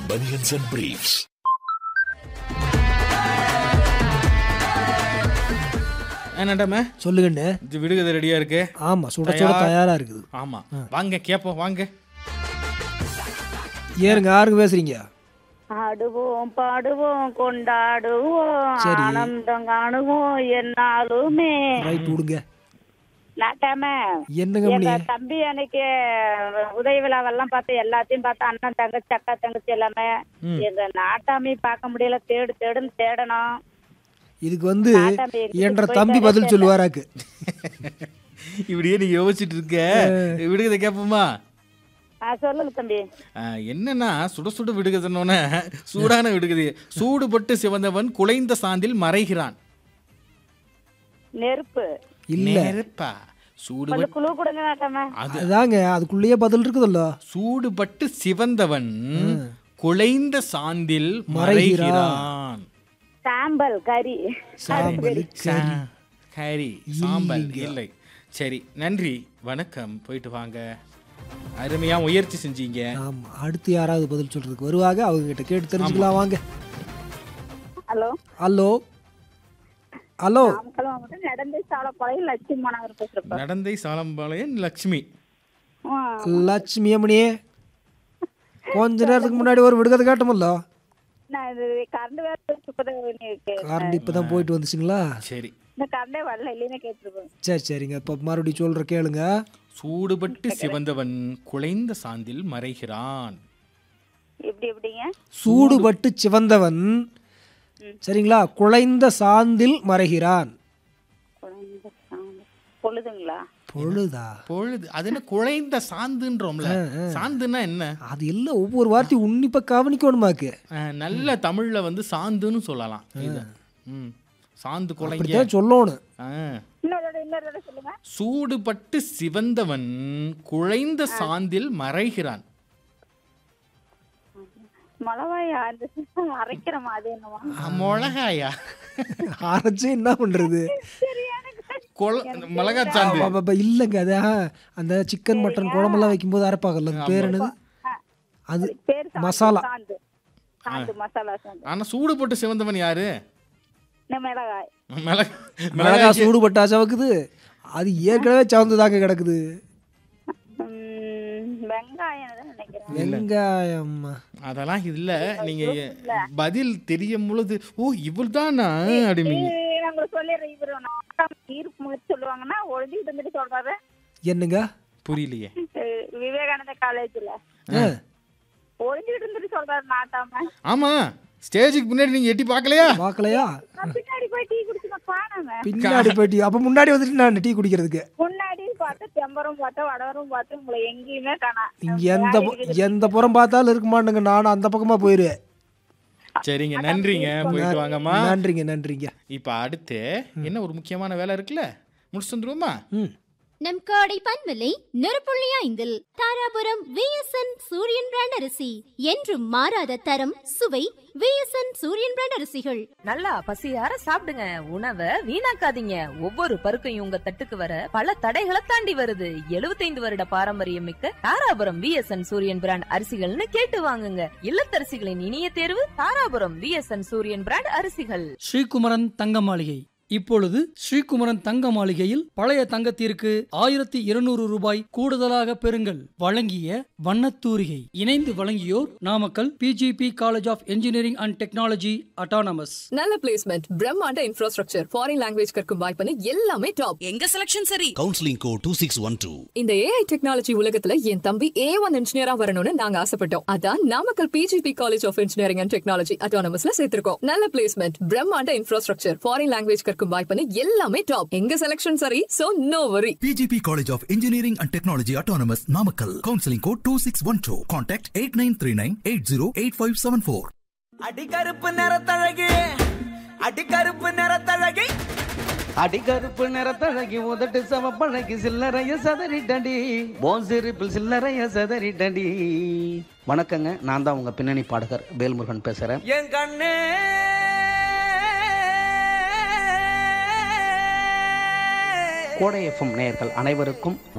Bunions and Briefs. என்னடாம சொல்லுங்கண்ணே இது விடுகதை ரெடியா இருக்கு ஆமா சுட சுட தயார். தயாரா இருக்குது ஆமா வாங்க கேப்போம் வாங்க ஏறுங்க யாருங்க பேசுறீங்க ஆடுவோம் பாடுவோம் கொண்டாடுவோம் சரி. ஆனந்தம் காணுவோம் என்னாலுமே ரைட் விடுங்க நாட்டாம என்னங்க எங்க மணி தம்பி அன்னைக்கு உதவி விழாவெல்லாம் பார்த்து எல்லாத்தையும் பார்த்து அண்ணன் தங்கச்சி அக்கா தங்கச்சி எல்லாமே எங்க நாட்டாமி பார்க்க முடியல தேடு தேடுன்னு தேடணும் இதுக்கு வந்து நாட்டாமி எடுத்துட்டு என்ற போயிட்டாரே தம்பி பதில் தெரியல. சொல்லுவாராக்கு இப்படியே நீ யோசிச்சுட்டு இருக்க விடுகதை கேப்போமா ஆ, சொல்லுங்க தம்பி ஆ, என்னன்னா சுட சுட விடுகதைன்னொன்னே சூடான விடுகதை சூடுபட்டு சிவந்தவன் குலைந்த சாந்தில் மறைகிறான் நெருப்பு இல்ல நெருப்பா சூடு கொஞ்சம் குழு கொடுங்க நாட்டாம அதாங்க அதுக்குள்ளேயே பதில் இருக்குதுல்ல சூடுபட்டு சிவந்தவன் குலைந்த சாந்தில் மறைகிறான். மறைகிறான் சாம்பல் கறி சாம்பல் சா- கறி சாம்பல் இல்லை சரி நன்றி வணக்கம் போயிட்டு வாங்க அருமையா முயற்சி செஞ்சீங்க ஆமா அடுத்து யாராவது பதில் சொல்றதுக்கு வருவாங்க அவங்க கிட்ட கேட்டு தெரிஞ்சுக்கலாம் வாங்க ஹலோ ஹலோ ஹலோ நாமக்கல் மாவட்டம் நடந்து சாலப்பாளையம் லட்சுமி மாநகர் பேசுறப்ப நடந்தை சாலம்பாளையம் லக்ஷ்மி லட்சுமி அம்மணியே கொஞ்ச நேரத்துக்கு முன்னாடி ஒரு விடுகதை கேட்டோமல்ல நான் இது கரண்ட் வேற இப்பதான் இருக்கு கரண்ட் இப்பதான் போயிட்டு வந்துச்சுங்களா சரி இந்த கரண்டே வரல இல்லைன்னா கேட்டிருப்பேன் சரி சரிங்க இப்போ மறுபடியும் சொல்ற கேளுங்க சூடுபட்டு சிவந்தவன் குலைந்த சாந்தில் மறைகிறான் எப்படி எப்படிங்க சூடுபட்டு சிவந்தவன் சரிங்களா குலைந்த சாந்தில் மறைகிறான் குழந்தை சாமி. பொழுதுங்களா பொழுதா பொழுது அது என்ன குலைந்த சாந்துன்றோம்ல சாந்துன்னா என்ன அது எல்லாம் ஒவ்வொரு வார்த்தையும் உன்னிப்பா கவனிக்கணுமாக்கு அஹ், நல்ல தமிழ்ல வந்து சாந்துன்னு சொல்லலாம் இது ம் சாந்து குலைங்க அப்படித்தான் சொல்லணும் ஆ. இன்னொரு தடவை, இன்னொரு தடவை சொல்லுங்க சூடுபட்டு சிவந்தவன் குழைந்த சாந்தில் மறைகிறான் மிளகாயா அந்த அரைக்கிற மாதிரி என்னவா ஆ, மிளகாயா அரைச்சு என்ன பண்றது கொல மிளகா சாந்து அப்ப- அப்ப இல்லைங்க அது ஆ, அந்த சிக்கன் மட்டன் குழம்பெல்லாம் வைக்கும்போது அரைப்பாங்கல்ல அது பேர் என்னது அது பேர் சாந்து, மசாலா சாந்து சாந்து மசாலா சாந்து ஆனா சூடுபட்டு சிவந்தவன் யாரு இந்த மிளகாய் மிளகா மிளகா சூடுபட்டா சவக்குது அது ஏற்கனவே சவந்து தாங்க கிடக்குது உம், வெங்காயம் தான் நினைக்கிறேன் வெங்காயம் அதெல்லாம் இல்ல நீங்க பதில் தெரியும் பொழுது ஓ இவள் தானா அப்படிம்பீங்க இது நான் உங்களுக்கு சொல்லிடுறேன் இவரு நாட்டாம் தீர்ப்பு முடிச்சு சொல்லுவாங்கன்னா ஒழிஞ்சுக்கிட்டு வந்துட்டு சொல்றாரு என்னங்க புரியலையே அஹ் விவேகானந்த காலேஜ்ல ஆ, ஒழிஞ்சுக்கிட்டு இருந்துட்டு சொல்றாரு நாட்டாம ஆமா ஸ்டேஜுக்கு முன்னாடி நீங்க எட்டி பார்க்கலையா பார்க்கலையா நான் பின்னாடி போய் டீ குடிச்சுக்க காணாம பின்னாடி போயிட்டு அப்ப முன்னாடி வந்துட்டு நான் டீ குடிக்கிறதுக்கு முன்னாடி பார்த்து தெம்பரம் பார்த்து வடவரும் பார்த்து உங்களை எங்கேயுமே காணா இங்க எந்த பு- எந்த புறம் பார்த்தாலும் இருக்க மாட்டேங்க நானும் அந்த பக்கமா போயிருவேன் சரிங்க நன்றிங்க போயிட்டு வாங்கம்மா நன்றிங்க நன்றிங்க இப்ப அடுத்து என்ன ஒரு முக்கியமான வேலை இருக்குல்ல முடிச்சு வந்துருவோமா ம் நம் காடை பன்மலை நெருப்புள்ளி ஐந்தில் தாராபுரம் விஎஸ்என் சூரியன் பிராண்ட் அரிசி என்றும் மாறாத தரம் சுவை விஎஸ்என் சூரியன் பிராண்ட் அரிசிகள் நல்லா பசியார சாப்பிடுங்க உணவை வீணாக்காதீங்க ஒவ்வொரு பருக்கையும் உங்க தட்டுக்கு வர பல தடைகளை தாண்டி வருது 75 வருட பாரம்பரியம் மிக்க தாராபுரம் விஎஸ்என் சூரியன் பிராண்ட் அரிசிகள்னு கேட்டு வாங்குங்க இல்லத்தரசிகளின் இனிய தேர்வு தாராபுரம் விஎஸ்என் சூரியன் பிராண்ட் அரிசிகள் ஸ்ரீகுமரன் தங்க மாளிகை இப்பொழுது ஸ்ரீகுமரன் தங்க மாளிகையில் பழைய தங்கத்திற்கு ஆயிரத்தி இருநூறு ரூபாய் கூடுதலாக பெறுங்கள் வழங்கிய வண்ணத்தூரிகை இணைந்து வழங்கியோர் Namakkal PGP college of engineering and technology autonomous நல்ல பிளேஸ்மெண்ட் பிரம்மாண்ட இன்ஃப்ராஸ்ட்ரக்சர் ஃபாரின் லாங்குவேஜ் கற்கும் வாய்ப்புன்னு எல்லாமே டாப் எங்க செலக்ஷன் சரி Counseling code 2612. இந்த ஏஐ டெக்னாலஜி உலகத்துல என் தம்பி ஏ ஒன் இன்ஜினியரா வரணும்னு நாங்க ஆசைப்பட்டோம் அதான் Namakkal PGP college of engineering and technology அட்டானமஸ்ல சேர்த்திருக்கோம் நல்ல பிளேஸ்மெண்ட் பிரம்மாண்ட இன்ஃப்ராஸ்ட்ரக்சர் ஃபாரின் லாங்குவேஜ் கற்கும் வாய்ப்புன்னு எல்லாமே டாப் எங்க செலக்ஷன் சரி சோ நோ வரி PGP College of Engineering and Technology Autonomous Namakkal. Counseling code 2612. Contact 8939 808574. அடிகருப்பு நிறத்தழகி அடிகருப்பு நிறத்தழகி அடிகருப்பு நிறத்தழகி உதட்டு சவப்பழகி சில்லறைய சதறிட்டடி போன்சிரிப்பில் சில்லறைய சதறிட்டடி வணக்கங்க நான் தான் உங்க பின்னணி பாடகர் வேல்முருகன் பேசுறேன் என் கண்ணே கோடை எஃப்எம் நேயர்கள் அனைவருக்கும்